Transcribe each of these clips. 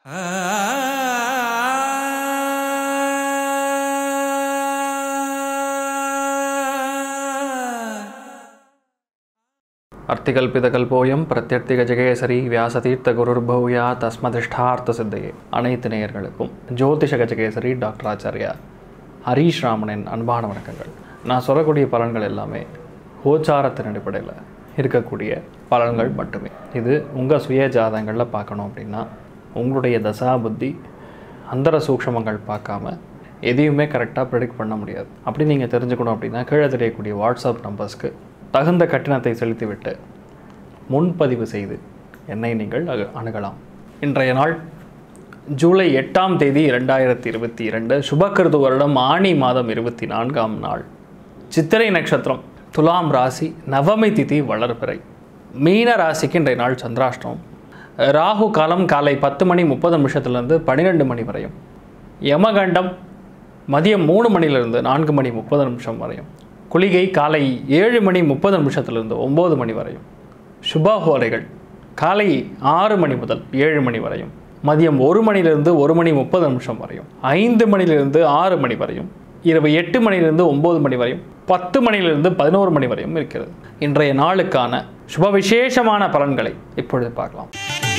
அர்த்திகல்பிதகல்போயம் பிரத்யர்த்திக ஜெகேசரி வியாசதீர்த்த குருர்பௌயா தஸ்மதிஷ்டார்த்த சித்தையே அனைத்து நேயர்களுக்கும் ஜோதிஷ கஜகேசரி டாக்டர் ஆச்சாரியா ஹரீஷ் ராமனின் அன்பான வணக்கங்கள் நான் சொல்லக்கூடிய பலன்கள் எல்லாமே கோச்சாரத்தின் அடிப்படையில் இருக்கக்கூடிய பலன்கள் மட்டுமே இது உங்கள் சுய ஜாதகங்களில் பார்க்கணும் அப்படின்னா உங்களுடைய தசா புத்தி அந்தர சூக்ஷமங்கள் பார்க்காம எதையுமே கரெக்டாக ப்ரெடிக்ட் பண்ண முடியாது அப்படி நீங்கள் தெரிஞ்சுக்கணும் அப்படின்னா கீழே தெரியக்கூடிய வாட்ஸ்அப் நம்பர்ஸ்க்கு தகுந்த கட்டணத்தை செலுத்திவிட்டு முன்பதிவு செய்து என்னை நீங்கள் அகு- அணுகலாம் இன்றைய நாள் ஜூலை எட்டாம் தேதி இரண்டாயிரத்தி இருபத்தி இரண்டு சுபக்கிருது வருடம் ஆணி மாதம் இருபத்தி நான்காம் நாள் சித்திரை நட்சத்திரம் துலாம் ராசி நவமி திதி வளர்பிறை மீன ராசிக்கு இன்றைய நாள் சந்திராஷ்டமம் ராகு காலம் காலை பத்து மணி முப்பது நிமிஷத்துலேருந்து பன்னிரெண்டு மணி வரையும் யமகண்டம் மதியம் மூணு மணிலிருந்து நான்கு மணி முப்பது நிமிஷம் வரையும் குளிகை காலை ஏழு மணி முப்பது நிமிஷத்துலேருந்து ஒம்பது மணி வரையும் சுபஹோரைகள் காலை ஆறு மணி முதல் ஏழு மணி வரையும் மதியம் ஒரு மணிலிருந்து ஒரு மணி முப்பது நிமிஷம் வரையும் ஐந்து மணிலிருந்து ஆறு மணி வரையும் இரவு எட்டு மணிலிருந்து ஒம்பது மணி வரையும் பத்து மணிலிருந்து பதினோரு மணி வரையும் இருக்கிறது இன்றைய நாளுக்கான சுப விசேஷமான பலன்களை இப்பொழுது பார்க்கலாம்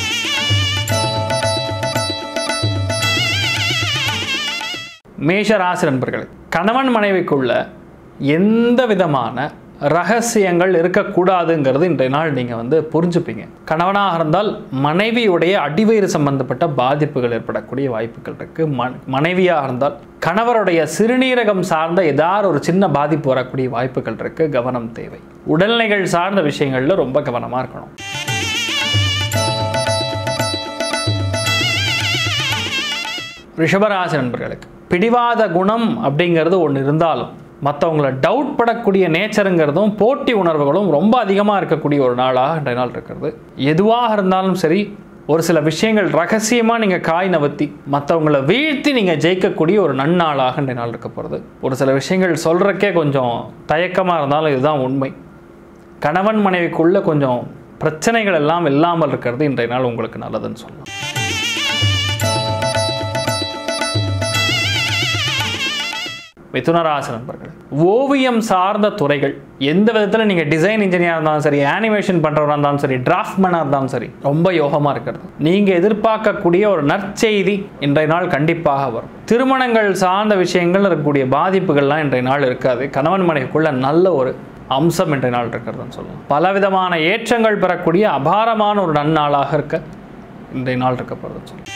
மேஷ ராசி நண்பர்களே கணவன் மனைவிக்குள்ள எந்த விதமான ரகசியங்கள் இருக்கக்கூடாதுங்கிறது இன்றைய நாள் நீங்கள் வந்து புரிஞ்சுப்பீங்க கணவனாக இருந்தால் மனைவியுடைய அடிவயிறு சம்பந்தப்பட்ட பாதிப்புகள் ஏற்படக்கூடிய வாய்ப்புகள் இருக்கு ம மனைவியாக இருந்தால் கணவருடைய சிறுநீரகம் சார்ந்த ஏதாவது ஒரு சின்ன பாதிப்பு வரக்கூடிய வாய்ப்புகள் இருக்கு கவனம் தேவை உடல்நிலைகள் சார்ந்த விஷயங்களில் ரொம்ப கவனமாக இருக்கணும் ரிஷபராசி நண்பர்களுக்கு பிடிவாத குணம் அப்படிங்கிறது ஒன்று இருந்தாலும் மற்றவங்கள டவுட் படக்கூடிய நேச்சருங்கிறதும் போட்டி உணர்வுகளும் ரொம்ப அதிகமாக இருக்கக்கூடிய ஒரு நாளாக இன்றைய நாள் இருக்கிறது எதுவாக இருந்தாலும் சரி ஒரு சில விஷயங்கள் ரகசியமாக நீங்கள் காய் நவத்தி மற்றவங்கள வீழ்த்தி நீங்கள் ஜெயிக்கக்கூடிய ஒரு நன்னாளாக இன்றைய நாள் இருக்க போகிறது ஒரு சில விஷயங்கள் சொல்கிறக்கே கொஞ்சம் தயக்கமாக இருந்தாலும் இதுதான் உண்மை கணவன் மனைவிக்குள்ள கொஞ்சம் பிரச்சனைகள் எல்லாம் இல்லாமல் இருக்கிறது இன்றைய நாள் உங்களுக்கு நல்லதுன்னு சொல்லலாம் மிதுனராசி நண்பர்கள் ஓவியம் சார்ந்த துறைகள் எந்த விதத்தில் நீங்கள் டிசைன் இன்ஜினியராக இருந்தாலும் சரி அனிமேஷன் பண்ணுறவராக இருந்தாலும் சரி டிராஃப்ட்மேனாக இருந்தாலும் சரி ரொம்ப யோகமாக இருக்கிறது நீங்கள் எதிர்பார்க்கக்கூடிய ஒரு நற்செய்தி இன்றைய நாள் கண்டிப்பாக வரும் திருமணங்கள் சார்ந்த விஷயங்கள் இருக்கக்கூடிய பாதிப்புகள்லாம் இன்றைய நாள் இருக்காது கணவன் மனைவிக்குள்ள நல்ல ஒரு அம்சம் இன்றைய நாள் இருக்கிறதுன்னு சொல்லலாம் பலவிதமான ஏற்றங்கள் பெறக்கூடிய அபாரமான ஒரு நன்னாளாக இருக்க இன்றைய நாள் இருக்க போகிறதுன்னு சொல்லலாம்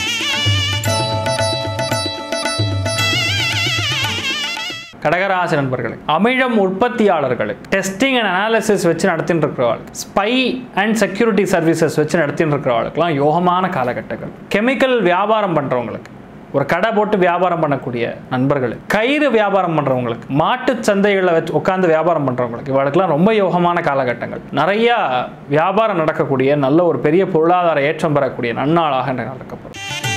கடகராசி நண்பர்களே அமிழம் உற்பத்தியாளர்களுக்கு டெஸ்டிங் அண்ட் அனாலிசிஸ் வச்சு நடத்திட்டு இருக்கிறவர்களுக்கு ஸ்பை அண்ட் செக்யூரிட்டி சர்வீசஸ் வச்சு நடத்திட்டு இருக்கிறவர்களுக்குலாம் யோகமான காலகட்டங்கள் கெமிக்கல் வியாபாரம் பண்ணுறவங்களுக்கு ஒரு கடை போட்டு வியாபாரம் பண்ணக்கூடிய நண்பர்களுக்கு கயிறு வியாபாரம் பண்ணுறவங்களுக்கு மாட்டு சந்தைகளில் வச்சு உட்காந்து வியாபாரம் பண்ணுறவங்களுக்கு இவளுக்கெல்லாம் ரொம்ப யோகமான காலகட்டங்கள் நிறையா வியாபாரம் நடக்கக்கூடிய நல்ல ஒரு பெரிய பொருளாதார ஏற்றம் பெறக்கூடிய நன்னாளாக இன்றைய நாள் இருக்கப்படும்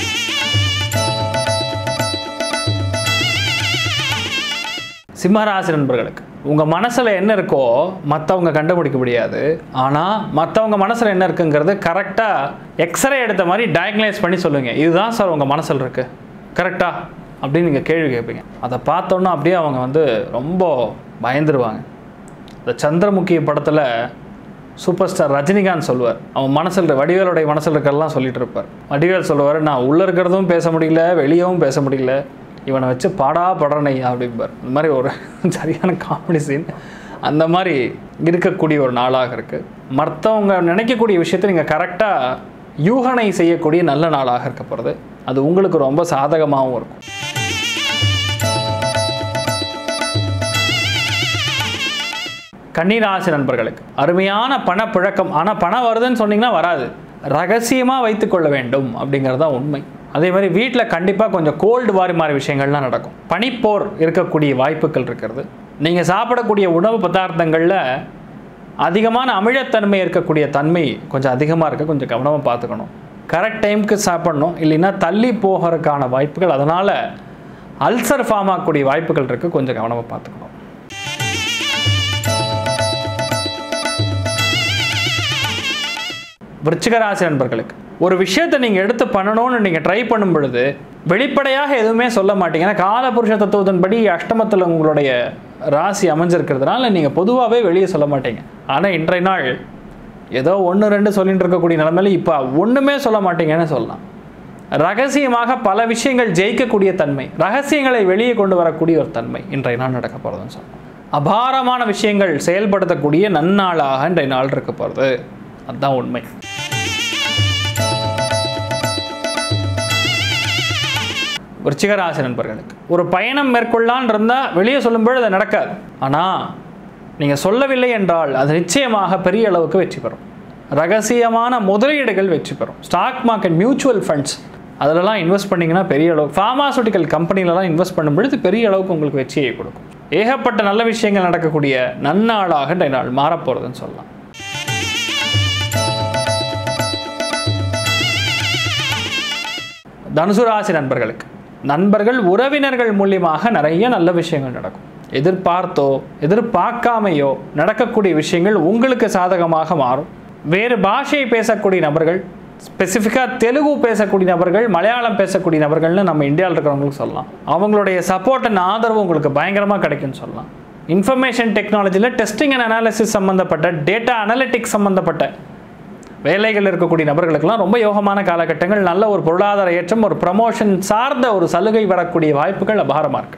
சிம்மராசி நண்பர்களுக்கு உங்கள் மனசில் என்ன இருக்கோ மற்றவங்க கண்டுபிடிக்க முடியாது ஆனால் மற்றவங்க மனசில் என்ன இருக்குங்கிறது கரெக்டாக எக்ஸ்ரே எடுத்த மாதிரி டயக்னைஸ் பண்ணி சொல்லுங்க இதுதான் சார் உங்கள் மனசில் இருக்குது கரெக்டா அப்படின்னு நீங்கள் கேள்வி கேட்பீங்க அதை பார்த்தோன்னா அப்படியே அவங்க வந்து ரொம்ப பயந்துருவாங்க இந்த சந்திரமுகி படத்தில் சூப்பர் ஸ்டார் ரஜினிகாந்த் சொல்லுவார் அவன் மனசில் வடிவேலுடைய மனசில் இருக்கிறதெல்லாம் சொல்லிட்டு இருப்பார் வடிவேல் சொல்லுவார் நான் உள்ளே இருக்கிறதும் பேச முடியல வெளியவும் பேச முடியல இவனை வச்சு பாடா படுறனை அப்படிம்பார் இந்த மாதிரி ஒரு சரியான காமெடி சீன் அந்த மாதிரி இருக்கக்கூடிய ஒரு நாளாக இருக்குது மற்றவங்க நினைக்கக்கூடிய விஷயத்தை நீங்கள் கரெக்டாக யூகனை செய்யக்கூடிய நல்ல நாளாக இருக்க போகிறது அது உங்களுக்கு ரொம்ப சாதகமாகவும் இருக்கும் கன்னிராசி நண்பர்களுக்கு அருமையான பணப்புழக்கம் ஆனால் பணம் வருதுன்னு சொன்னீங்கன்னா வராது ரகசியமாக வைத்துக்கொள்ள வேண்டும் அப்படிங்கிறது தான் உண்மை அதே மாதிரி வீட்டில் கண்டிப்பாக கொஞ்சம் கோல்டு வாரி மாதிரி விஷயங்கள்லாம் நடக்கும் பனிப்போர் இருக்கக்கூடிய வாய்ப்புகள் இருக்கிறது நீங்கள் சாப்பிடக்கூடிய உணவு பதார்த்தங்களில் அதிகமான அமிழத்தன்மை இருக்கக்கூடிய தன்மை கொஞ்சம் அதிகமாக இருக்க கொஞ்சம் கவனமாக பார்த்துக்கணும் கரெக்ட் டைமுக்கு சாப்பிடணும் இல்லைன்னா தள்ளி போகிறதுக்கான வாய்ப்புகள் அதனால் அல்சர் ஃபார்ம் ஆகக்கூடிய வாய்ப்புகள் இருக்குது கொஞ்சம் கவனமாக பார்த்துக்கணும் விருச்சிக ராசி நண்பர்களுக்கு ஒரு விஷயத்தை நீங்கள் எடுத்து பண்ணணும்னு நீங்கள் ட்ரை பண்ணும் பொழுது வெளிப்படையாக எதுவுமே சொல்ல மாட்டீங்க ஏன்னா காலபுருஷ தத்துவத்தின்படி அஷ்டமத்தில் உங்களுடைய ராசி அமைஞ்சிருக்கிறதுனால நீங்கள் பொதுவாகவே வெளியே சொல்ல மாட்டீங்க ஆனால் இன்றைய நாள் ஏதோ ஒன்று ரெண்டு சொல்லிட்டு இருக்கக்கூடிய நிலைமையில இப்போ ஒன்றுமே சொல்ல மாட்டீங்கன்னு சொல்லலாம் ரகசியமாக பல விஷயங்கள் ஜெயிக்கக்கூடிய தன்மை ரகசியங்களை வெளியே கொண்டு வரக்கூடிய ஒரு தன்மை இன்றைய நாள் நடக்க போகிறதுன்னு சொல்லலாம் அபாரமான விஷயங்கள் செயல்படுத்தக்கூடிய நன்னாளாக இன்றைய நாள் இருக்க போகிறது அதுதான் உண்மை விருச்சிகராசி நண்பர்களுக்கு ஒரு பயணம் மேற்கொள்ளான் இருந்தால் வெளியே சொல்லும்போது அது நடக்காது ஆனால் நீங்கள் சொல்லவில்லை என்றால் அது நிச்சயமாக பெரிய அளவுக்கு வெற்றி பெறும் ரகசியமான முதலீடுகள் வெற்றி பெறும் ஸ்டாக் மார்க்கெட் மியூச்சுவல் ஃபண்ட்ஸ் அதிலலாம் இன்வெஸ்ட் பண்ணிங்கன்னா பெரிய அளவு ஃபார்மாசூட்டிக்கல் கம்பெனிலலாம் இன்வெஸ்ட் பண்ணும்பொழுது பெரிய அளவுக்கு உங்களுக்கு வெற்றியை கொடுக்கும் ஏகப்பட்ட நல்ல விஷயங்கள் நடக்கக்கூடிய நன்னாளாக இன்றைய நாள் மாறப்போகிறதுன்னு சொல்லலாம் தனுசு ராசி நண்பர்களுக்கு நண்பர்கள் உறவினர்கள் மூலியமாக நிறைய நல்ல விஷயங்கள் நடக்கும் எதிர்பார்த்தோ எதிர்பார்க்காமையோ நடக்கக்கூடிய விஷயங்கள் உங்களுக்கு சாதகமாக மாறும் வேறு பாஷையை பேசக்கூடிய நபர்கள் ஸ்பெசிஃபிக்காக தெலுங்கு பேசக்கூடிய நபர்கள் மலையாளம் பேசக்கூடிய நபர்கள்னு நம்ம இந்தியாவில் இருக்கிறவங்களுக்கு சொல்லலாம் அவங்களுடைய சப்போர்ட் அண்ட் ஆதரவு உங்களுக்கு பயங்கரமாக கிடைக்கும்னு சொல்லலாம் இன்ஃபர்மேஷன் டெக்னாலஜியில் டெஸ்டிங் அண்ட் அனாலிசிஸ் சம்மந்தப்பட்ட டேட்டா அனலிட்டிக்ஸ் சம்மந்தப்பட்ட வேலைகள் இருக்கக்கூடிய நபர்களுக்கெல்லாம் ரொம்ப யோகமான காலகட்டங்கள் நல்ல ஒரு பொருளாதார ஏற்றம் ஒரு ப்ரமோஷன் சார்ந்த ஒரு சலுகை வரக்கூடிய வாய்ப்புகள் அபாரமாக இருக்கு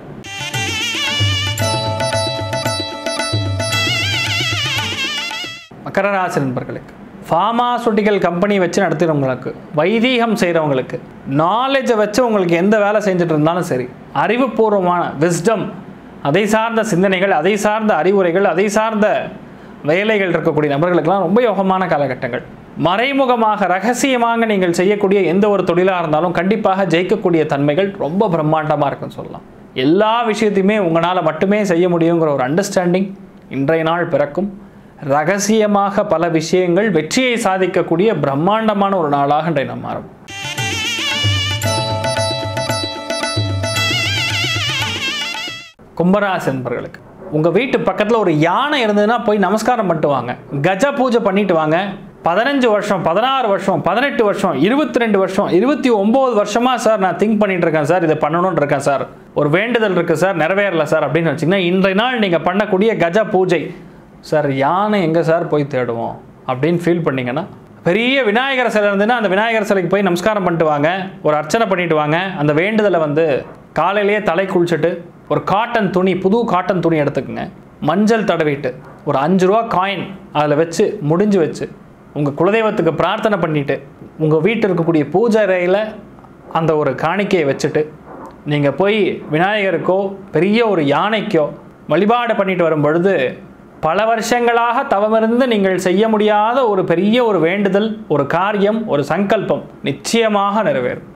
மகர ராசி நண்பர்களுக்கு ஃபார்மாசூட்டிக்கல் கம்பெனி வச்சு நடத்துகிறவங்களுக்கு வைதீகம் செய்கிறவங்களுக்கு நாலேஜை வச்சு உங்களுக்கு எந்த வேலை செஞ்சுட்டு இருந்தாலும் சரி அறிவுபூர்வமான விஸ்டம் அதை சார்ந்த சிந்தனைகள் அதை சார்ந்த அறிவுரைகள் அதை சார்ந்த வேலைகள் இருக்கக்கூடிய நபர்களுக்கெல்லாம் ரொம்ப யோகமான காலகட்டங்கள் மறைமுகமாக ரகசியமாக நீங்கள் செய்யக்கூடிய எந்த ஒரு தொழிலாக இருந்தாலும் கண்டிப்பாக ஜெயிக்கக்கூடிய தன்மைகள் ரொம்ப பிரம்மாண்டமாக இருக்குன்னு சொல்லலாம் எல்லா விஷயத்தையுமே உங்களால் மட்டுமே செய்ய முடியுங்கிற ஒரு அண்டர்ஸ்டாண்டிங் இன்றைய நாள் பிறக்கும் ரகசியமாக பல விஷயங்கள் வெற்றியை சாதிக்கக்கூடிய பிரம்மாண்டமான ஒரு நாளாக இன்றைய நாம் மாறும் கும்பராசி நண்பர்களுக்கு உங்கள் வீட்டு பக்கத்தில் ஒரு யானை இருந்ததுன்னா போய் நமஸ்காரம் பண்ணிட்டு வாங்க கஜ பூஜை பண்ணிட்டு வாங்க பதினஞ்சு வருஷம் பதினாறு வருஷம் பதினெட்டு வருஷம் இருபத்தி ரெண்டு வருஷம் இருபத்தி ஒம்பது வருஷமாக சார் நான் திங்க் பண்ணிட்டு இருக்கேன் சார் இதை பண்ணணும்னு இருக்கேன் சார் ஒரு வேண்டுதல் இருக்குது சார் நிறைவேறல சார் அப்படின்னு வச்சிங்கன்னா இன்றைய நாள் நீங்கள் பண்ணக்கூடிய கஜ பூஜை சார் யானை எங்கே சார் போய் தேடுவோம் அப்படின்னு ஃபீல் பண்ணீங்கன்னா பெரிய விநாயகர் சிலை இருந்ததுன்னா அந்த விநாயகர் சிலைக்கு போய் நமஸ்காரம் பண்ணிட்டு வாங்க ஒரு அர்ச்சனை பண்ணிட்டு வாங்க அந்த வேண்டுதலை வந்து காலையிலேயே தலை குளிச்சுட்டு ஒரு காட்டன் துணி புது காட்டன் துணி எடுத்துக்கோங்க மஞ்சள் தடவிட்டு ஒரு அஞ்சு ரூபா காயின் அதில் வச்சு முடிஞ்சு வச்சு உங்கள் குலதெய்வத்துக்கு பிரார்த்தனை பண்ணிவிட்டு உங்கள் வீட்டில் இருக்கக்கூடிய பூஜை அறையில் அந்த ஒரு காணிக்கையை வச்சுட்டு நீங்கள் போய் விநாயகருக்கோ பெரிய ஒரு யானைக்கோ வழிபாடு பண்ணிட்டு வரும் பொழுது பல வருஷங்களாக தவமிருந்து நீங்கள் செய்ய முடியாத ஒரு பெரிய ஒரு வேண்டுதல் ஒரு காரியம் ஒரு சங்கல்பம் நிச்சயமாக நிறைவேறும்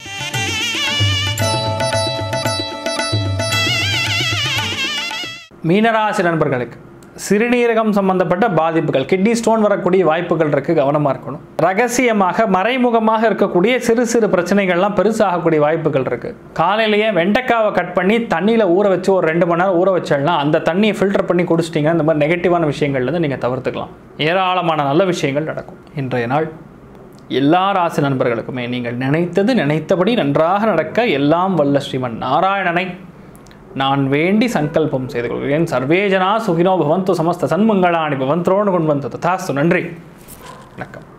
மீனராசி நண்பர்களுக்கு சிறுநீரகம் சம்பந்தப்பட்ட பாதிப்புகள் கிட்னி ஸ்டோன் வரக்கூடிய வாய்ப்புகள் இருக்குது கவனமாக இருக்கணும் ரகசியமாக மறைமுகமாக இருக்கக்கூடிய சிறு சிறு பிரச்சனைகள்லாம் பெருசாகக்கூடிய வாய்ப்புகள் இருக்குது காலையிலேயே வெண்டைக்காவை கட் பண்ணி தண்ணியில் ஊற வச்சு ஒரு ரெண்டு மணி நேரம் ஊற வச்சோம்னா அந்த தண்ணியை ஃபில்டர் பண்ணி குடிச்சிட்டிங்கன்னா இந்த மாதிரி நெகட்டிவான விஷயங்கள்லேருந்து நீங்கள் தவிர்த்துக்கலாம் ஏராளமான நல்ல விஷயங்கள் நடக்கும் இன்றைய நாள் எல்லா ராசி நண்பர்களுக்குமே நீங்கள் நினைத்தது நினைத்தபடி நன்றாக நடக்க எல்லாம் வல்ல ஸ்ரீமன் நாராயணனை நான் வேண்டி சங்கல்பம் செய்து கொள்கிறேன் சர்வேஜனா சுகினோ பவந்து சமஸ்த சன்மங்களாணி பவந்தோடு கொண்டு வந்து ததாஸ்து நன்றி வணக்கம்